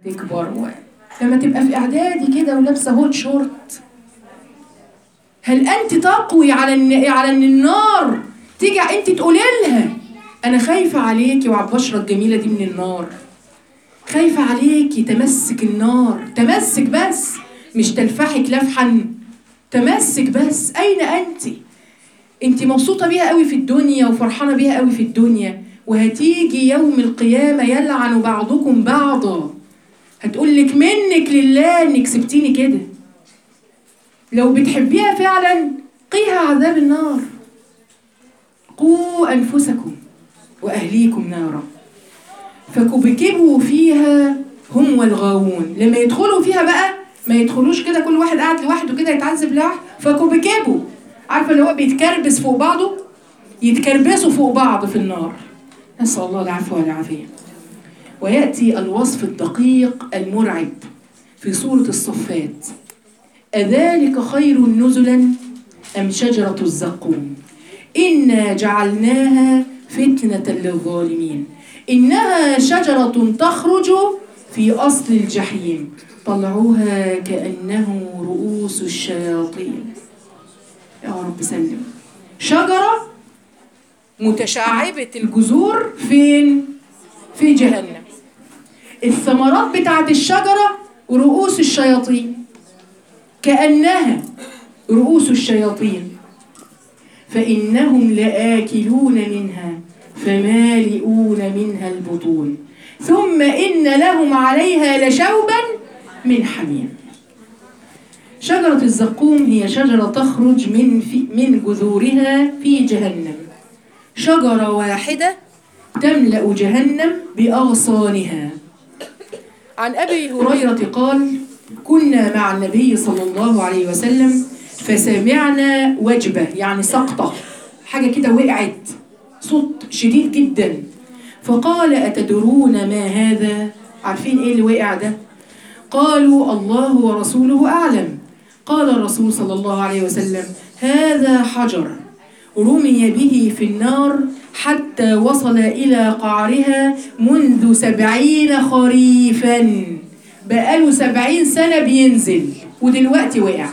تكبر و... لما تبقى في اعدادي كده ولابسه هوت شورت هل انت تقوي على ان على ان النار تيجي انت تقولي لها انا خايفه عليكي وعلى البشره الجميله دي من النار خايفه عليكي تمسك النار تمسك بس مش تلفحك لفحا تمسك بس اين انت انت مبسوطه بيها قوي في الدنيا وفرحانه بيها قوي في الدنيا وهتيجي يوم القيامه يلعن بعضكم بعضا هتقول لك منك لله انك سبتيني كده لو بتحبيها فعلا قيها عذاب النار قوا انفسكم واهليكم نارا فكبكبوا فيها هم والغاوون لما يدخلوا فيها بقى ما يدخلوش كده كل واحد قاعد لوحده كده يتعذب لوحده فكبكبوا عارفه اللي هو بيتكربس فوق بعضه يتكربسوا فوق بعض في النار نسال الله العفو والعافيه وياتي الوصف الدقيق المرعب في سوره الصفات أذلك خير نزلا أم شجرة الزقوم إنا جعلناها فتنة للظالمين إنها شجرة تخرج في أصل الجحيم طلعوها كأنه رؤوس الشياطين يا رب سلم شجرة متشعبة الجذور فين؟ في جهنم الثمرات بتاعت الشجرة رؤوس الشياطين كأنها رؤوس الشياطين فإنهم لآكلون منها فمالئون منها البطون ثم إن لهم عليها لشوبا من حميم شجرة الزقوم هي شجرة تخرج من في من جذورها في جهنم شجرة واحدة تملأ جهنم بأغصانها عن أبي هريرة قال كنا مع النبي صلى الله عليه وسلم فسمعنا وجبة يعني سقطة حاجة كده وقعت صوت شديد جدا فقال أتدرون ما هذا عارفين إيه اللي وقع ده قالوا الله ورسوله أعلم قال الرسول صلى الله عليه وسلم هذا حجر رمي به في النار حتى وصل إلى قعرها منذ سبعين خريفا بقاله سبعين سنة بينزل ودلوقتي وقع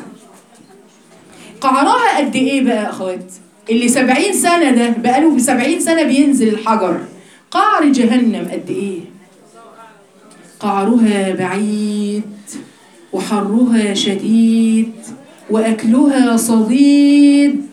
قعرها قد ايه بقى يا اخوات اللي سبعين سنة ده بقاله سبعين سنة بينزل الحجر قعر جهنم قد ايه قعرها بعيد وحرها شديد وأكلها صديد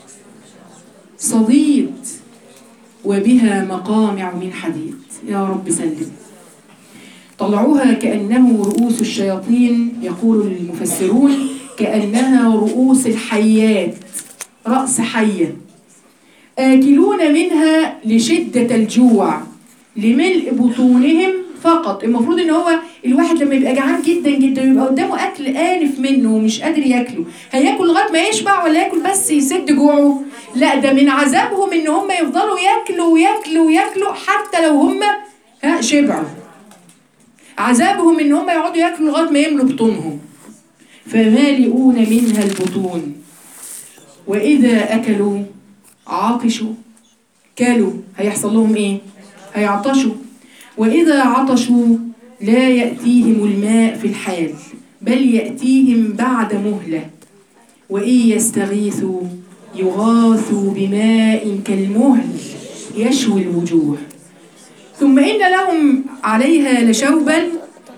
صديد وبها مقامع من حديد يا رب سلم طلعوها كأنه رؤوس الشياطين يقول المفسرون كأنها رؤوس الحيات رأس حية آكلون منها لشدة الجوع لملء بطونهم فقط المفروض ان هو الواحد لما يبقى جعان جدا جدا ويبقى قدامه اكل آنف منه ومش قادر ياكله هياكل لغايه ما يشبع ولا ياكل بس يسد جوعه لا ده من عذابهم ان هم يفضلوا ياكلوا وياكلوا وياكلوا حتى لو هم ها شبعوا عذابهم ان هم يقعدوا ياكلوا لغايه ما يملوا بطونهم فمالئون منها البطون واذا اكلوا عطشوا كلوا هيحصل لهم ايه هيعطشوا واذا عطشوا لا ياتيهم الماء في الحال بل ياتيهم بعد مهله وان يستغيثوا يغاثوا بماء كالمهل يشوي الوجوه ثم ان لهم عليها لشوبا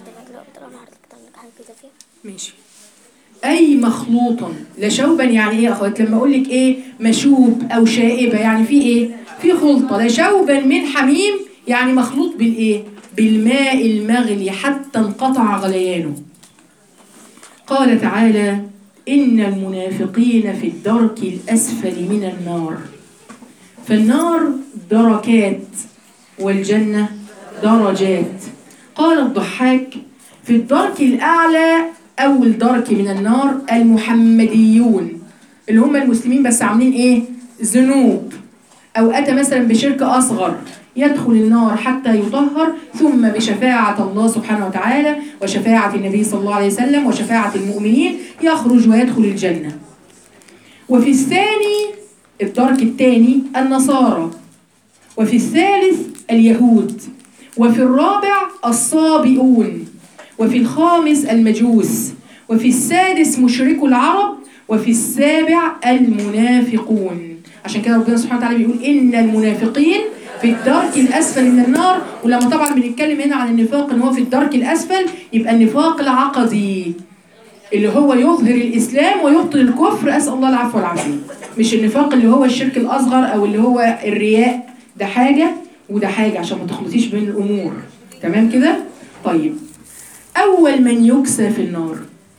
ماشي اي مخلوطا لشوبا يعني ايه يا اخوات لما اقول لك ايه مشوب او شائبه يعني في ايه في خلطه لشوبا من حميم يعني مخلوط بالايه بالماء المغلي حتى انقطع غليانه قال تعالى ان المنافقين في الدرك الاسفل من النار فالنار دركات والجنه درجات قال الضحاك في الدرك الاعلى أول درك من النار المحمديون اللي هم المسلمين بس عاملين إيه؟ ذنوب أو أتى مثلا بشرك أصغر يدخل النار حتى يطهر ثم بشفاعة الله سبحانه وتعالى وشفاعة النبي صلى الله عليه وسلم وشفاعة المؤمنين يخرج ويدخل الجنة وفي الثاني الدرك الثاني النصارى وفي الثالث اليهود وفي الرابع الصابئون وفي الخامس المجوس وفي السادس مشركو العرب وفي السابع المنافقون عشان كده ربنا سبحانه وتعالى بيقول إن المنافقين في الدرك الأسفل من النار ولما طبعا بنتكلم هنا عن النفاق إن هو في الدرك الأسفل يبقى النفاق العقدي اللي هو يظهر الإسلام ويبطل الكفر أسأل الله العفو والعافية مش النفاق اللي هو الشرك الأصغر أو اللي هو الرياء ده حاجة وده حاجة عشان ما تخلطيش بين الأمور تمام كده؟ طيب أول من يكسى في النار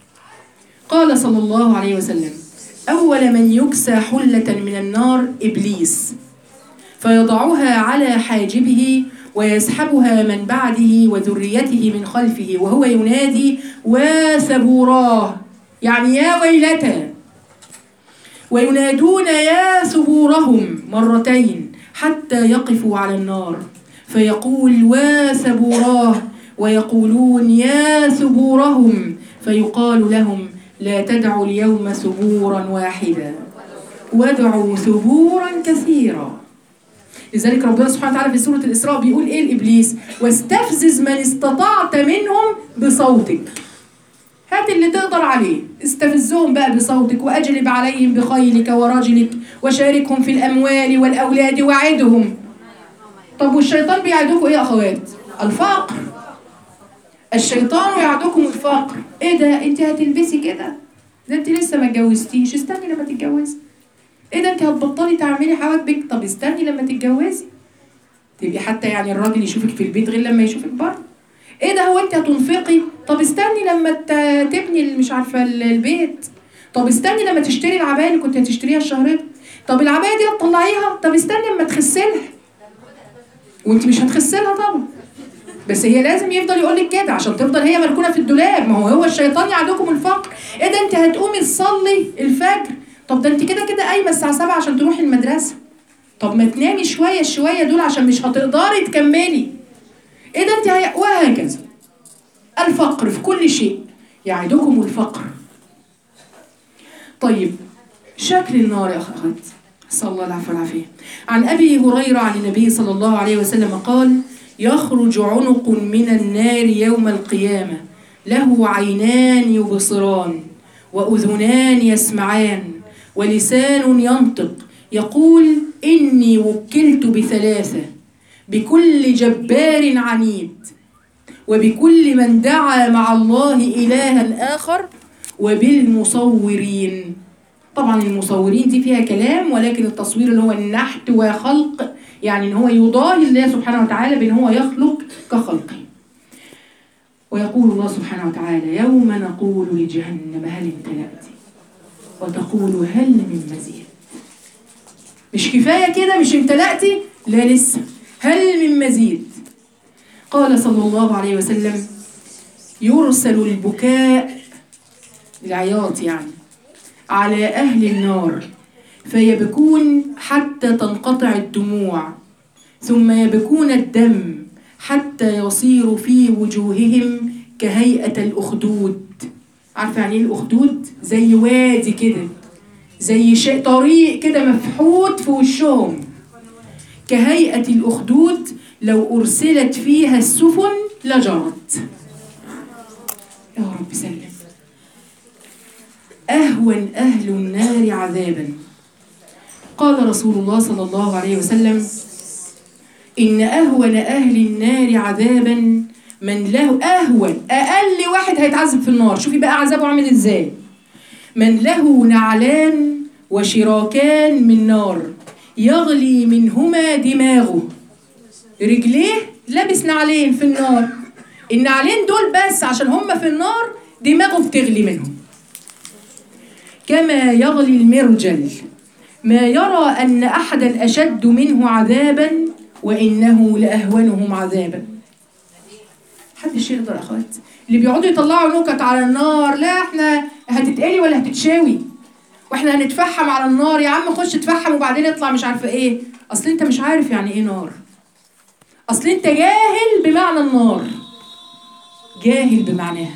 قال صلى الله عليه وسلم أول من يكسى حلة من النار إبليس فيضعها على حاجبه ويسحبها من بعده وذريته من خلفه وهو ينادي وثبوراه يعني يا ويلتى وينادون يا ثبورهم مرتين حتى يقفوا على النار فيقول وثبوراه ويقولون يا ثبورهم فيقال لهم لا تدعوا اليوم ثبورا واحدا وادعوا ثبورا كثيرا لذلك ربنا سبحانه وتعالى في سورة الإسراء بيقول إيه لإبليس واستفزز من استطعت منهم بصوتك هات اللي تقدر عليه استفزهم بقى بصوتك وأجلب عليهم بخيلك ورجلك وشاركهم في الأموال والأولاد وعدهم طب والشيطان بيعدكم إيه يا أخوات الفقر الشيطان يعدكم الفقر ايه ده انت هتلبسي كده ده انت لسه ما اتجوزتيش استني لما تتجوزي ايه ده انت هتبطلي تعملي حواجبك طب استني لما تتجوزي تبقي حتى يعني الراجل يشوفك في البيت غير لما يشوفك بره ايه ده هو انت هتنفقي طب استني لما ت- تبني ال- مش عارفه ال- البيت طب استني لما تشتري العبايه اللي كنت هتشتريها الشهر ده طب العبايه دي هتطلعيها طب استني لما تخسلها وانت مش هتخسلها طبعا بس هي لازم يفضل يقول لك كده عشان تفضل هي مركونه في الدولاب ما هو هو الشيطان يعدكم الفقر ايه ده انت هتقومي تصلي الفجر طب ده انت كده كده قايمه الساعه 7 عشان تروحي المدرسه طب ما تنامي شويه الشويه دول عشان مش هتقدري تكملي ايه ده انت هي... وهكذا الفقر في كل شيء يعدكم الفقر طيب شكل النار يا اخوات نسال الله العفو والعافيه عن ابي هريره عن النبي صلى الله عليه وسلم قال يخرج عنق من النار يوم القيامه له عينان يبصران واذنان يسمعان ولسان ينطق يقول اني وكلت بثلاثه بكل جبار عنيد وبكل من دعا مع الله إلها آخر وبالمصورين طبعا المصورين دي فيها كلام ولكن التصوير اللي هو النحت وخلق يعني ان هو يضاهي الله سبحانه وتعالى بان هو يخلق كخلقه ويقول الله سبحانه وتعالى يوم نقول لجهنم هل امتلأت وتقول هل من مزيد مش كفاية كده مش امتلأتي لا لسه هل من مزيد قال صلى الله عليه وسلم يرسل البكاء العياط يعني على أهل النار فيبكون حتى تنقطع الدموع ثم يبكون الدم حتى يصير في وجوههم كهيئة الأخدود عارفة يعني ايه الأخدود؟ زي وادي كده زي شيء طريق كده مفحوط في وشهم كهيئة الأخدود لو أرسلت فيها السفن لجرت يا رب سلم أهون أهل النار عذابا قال رسول الله صلى الله عليه وسلم إن أهون أهل النار عذابا من له أهون أقل واحد هيتعذب في النار شوفي بقى عذابه عامل إزاي من له نعلان وشراكان من نار يغلي منهما دماغه رجليه لابس نعلين في النار النعلين دول بس عشان هم في النار دماغه بتغلي منهم كما يغلي المرجل ما يرى أن أحدا أشد منه عذابا وإنه لأهونهم عذابا محدش يقدر يا أخوات اللي بيقعدوا يطلعوا نكت على النار لا احنا هتتقلي ولا هتتشاوي واحنا هنتفحم على النار يا عم خش اتفحم وبعدين اطلع مش عارفه ايه اصل انت مش عارف يعني ايه نار اصل انت جاهل بمعنى النار جاهل بمعناها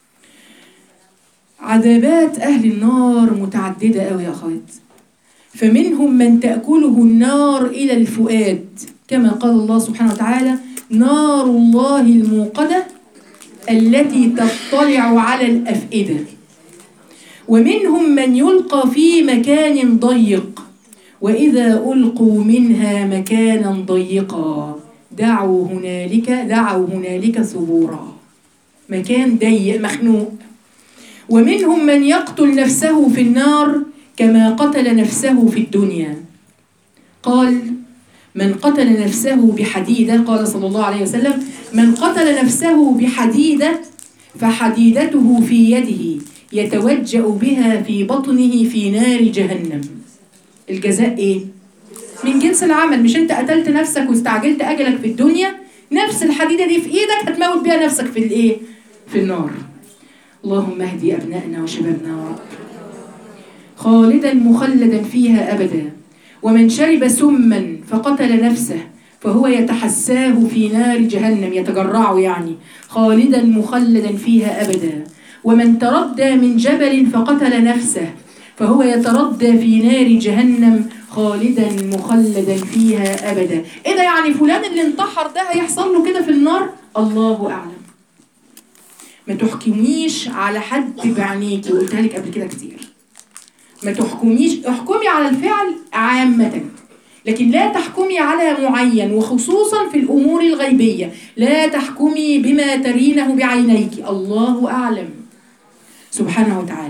عذابات اهل النار متعدده قوي يا اخوات فمنهم من تاكله النار الى الفؤاد كما قال الله سبحانه وتعالى نار الله الموقده التي تطلع على الأفئدة ومنهم من يلقى في مكان ضيق وإذا ألقوا منها مكانا ضيقا دعوا هنالك دعوا هنالك ثبورا مكان ضيق مخنوق ومنهم من يقتل نفسه في النار كما قتل نفسه في الدنيا قال من قتل نفسه بحديدة قال صلى الله عليه وسلم من قتل نفسه بحديدة فحديدته في يده يتوجأ بها في بطنه في نار جهنم الجزاء ايه؟ من جنس العمل مش انت قتلت نفسك واستعجلت اجلك في الدنيا نفس الحديدة دي في ايدك هتموت بيها نفسك في الايه؟ في النار اللهم اهدي ابنائنا وشبابنا يا رب خالدا مخلدا فيها ابدا ومن شرب سما فقتل نفسه فهو يتحساه في نار جهنم يتجرعه يعني خالدا مخلدا فيها ابدا ومن تردى من جبل فقتل نفسه فهو يتردى في نار جهنم خالدا مخلدا فيها ابدا ايه ده يعني فلان اللي انتحر ده هيحصل له كده في النار الله اعلم ما تحكميش على حد بعينيكي وقلتها لك قبل كده كتير ما تحكميش احكمي على الفعل عامة لكن لا تحكمي على معين وخصوصا في الأمور الغيبية لا تحكمي بما ترينه بعينيك الله أعلم سبحانه وتعالى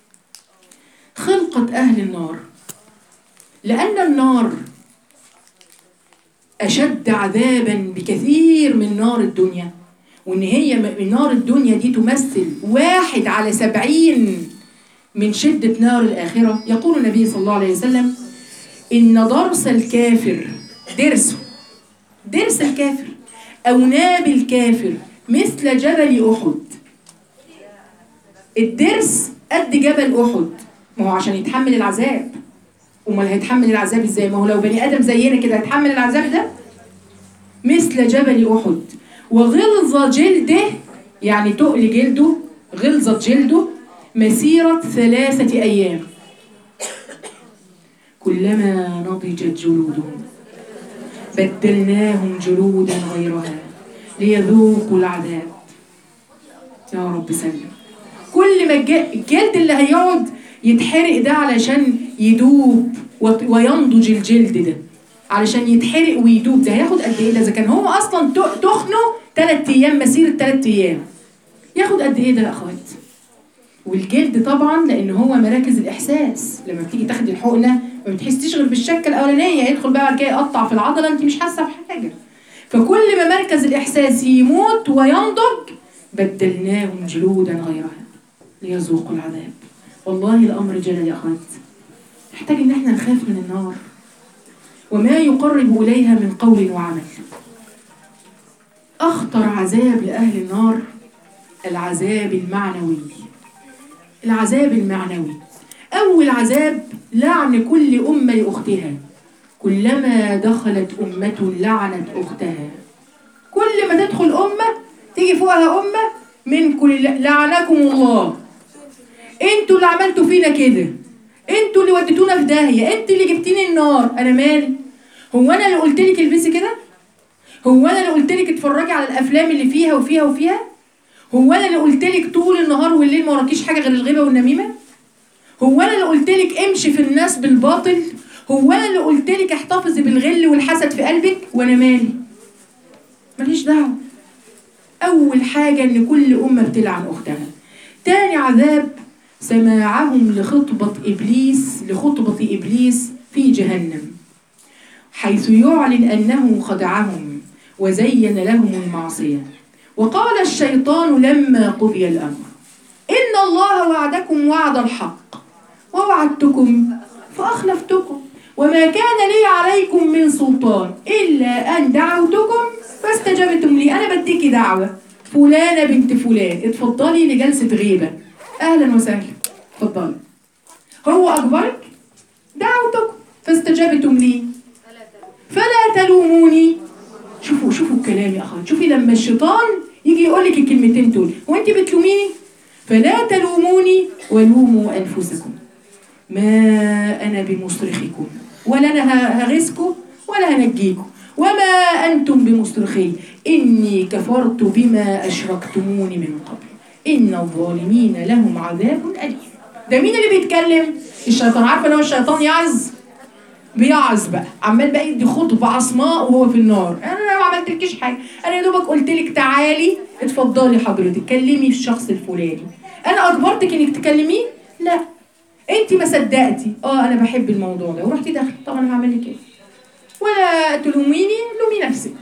خلقة أهل النار لأن النار أشد عذابا بكثير من نار الدنيا وإن هي من نار الدنيا دي تمثل واحد على سبعين من شدة نار الآخرة يقول النبي صلى الله عليه وسلم إن ضرس الكافر درسه درس الكافر أو ناب الكافر مثل جبل أحد الدرس قد جبل أحد ما هو عشان يتحمل العذاب أمال هيتحمل العذاب إزاي ما هو لو بني آدم زينا كده هيتحمل العذاب ده مثل جبل أحد وغلظ جلده يعني تقل جلده غلظة جلده مسيرة ثلاثة أيام كلما نضجت جلودهم بدلناهم جلودا غيرها ليذوقوا العذاب يا رب سلم كل ما الج- الجلد اللي هيقعد يتحرق ده علشان يدوب وت- وينضج الجلد ده علشان يتحرق ويدوب ده هياخد قد ايه ده اذا كان هو اصلا ت- تخنه ثلاث ايام مسيره ثلاث ايام ياخد قد ايه ده يا اخوات والجلد طبعا لان هو مراكز الاحساس لما بتيجي تاخدي الحقنه ما بتحسيش غير بالشكه الاولانيه يدخل بقى بعد كده يقطع في العضله انت مش حاسه بحاجه فكل ما مركز الاحساس يموت وينضج بدلناهم جلودا غيرها ليذوقوا العذاب والله الامر جلل يا اخوات نحتاج ان احنا نخاف من النار وما يقرب اليها من قول وعمل اخطر عذاب لاهل النار العذاب المعنوي العذاب المعنوي أول عذاب لعن كل أمة لأختها كلما دخلت أمة لعنت أختها كل ما تدخل أمة تيجي فوقها أمة من كل لعنكم الله انتوا اللي عملتوا فينا كده انتوا اللي وديتونا في داهية انت اللي جبتيني النار انا مالي هو انا اللي قلت لك البسي كده هو انا اللي قلت لك اتفرجي على الافلام اللي فيها وفيها وفيها هو انا اللي قلت لك طول النهار والليل ما وراكيش حاجه غير الغيبه والنميمه هو انا اللي قلت لك امشي في الناس بالباطل هو انا اللي قلت لك احتفظي بالغل والحسد في قلبك وانا مالي ماليش دعوه اول حاجه ان كل امه بتلعن اختها تاني عذاب سماعهم لخطبه ابليس لخطبه ابليس في جهنم حيث يعلن انه خدعهم وزين لهم المعصيه وقال الشيطان لما قضي الأمر إن الله وعدكم وعد الحق ووعدتكم فأخلفتكم وما كان لي عليكم من سلطان إلا أن دعوتكم فاستجبتم لي أنا بديكي دعوة فلانة بنت فلان اتفضلي لجلسة غيبة أهلا وسهلا اتفضلي هو أجبرك دعوتكم فاستجبتم لي فلا تلوموني شوفوا شوفوا الكلام يا اخوان شوفي لما الشيطان يجي يقول لك الكلمتين دول هو انت بتلوميني فلا تلوموني ولوموا انفسكم ما انا بمصرخكم ولا انا ه- هغيظكم ولا هنجيكم وما أنتم بمصرخي إني كفرت بما أشركتمون من قبل إن الظالمين لهم عذاب أليم ده مين اللي بيتكلم؟ الشيطان عارفة لو الشيطان يعز بيعز بقى عمال بقى يدي خطبة عصماء وهو في النار انا ما عملتلكيش حاجه انا يا دوبك قلت لك تعالي اتفضلي حضرتك كلمي الشخص الفلاني انا اجبرتك انك تكلميه لا انت ما صدقتي اه انا بحب الموضوع ده ورحتي داخله طب انا هعمل لك ايه ولا تلوميني لومي نفسك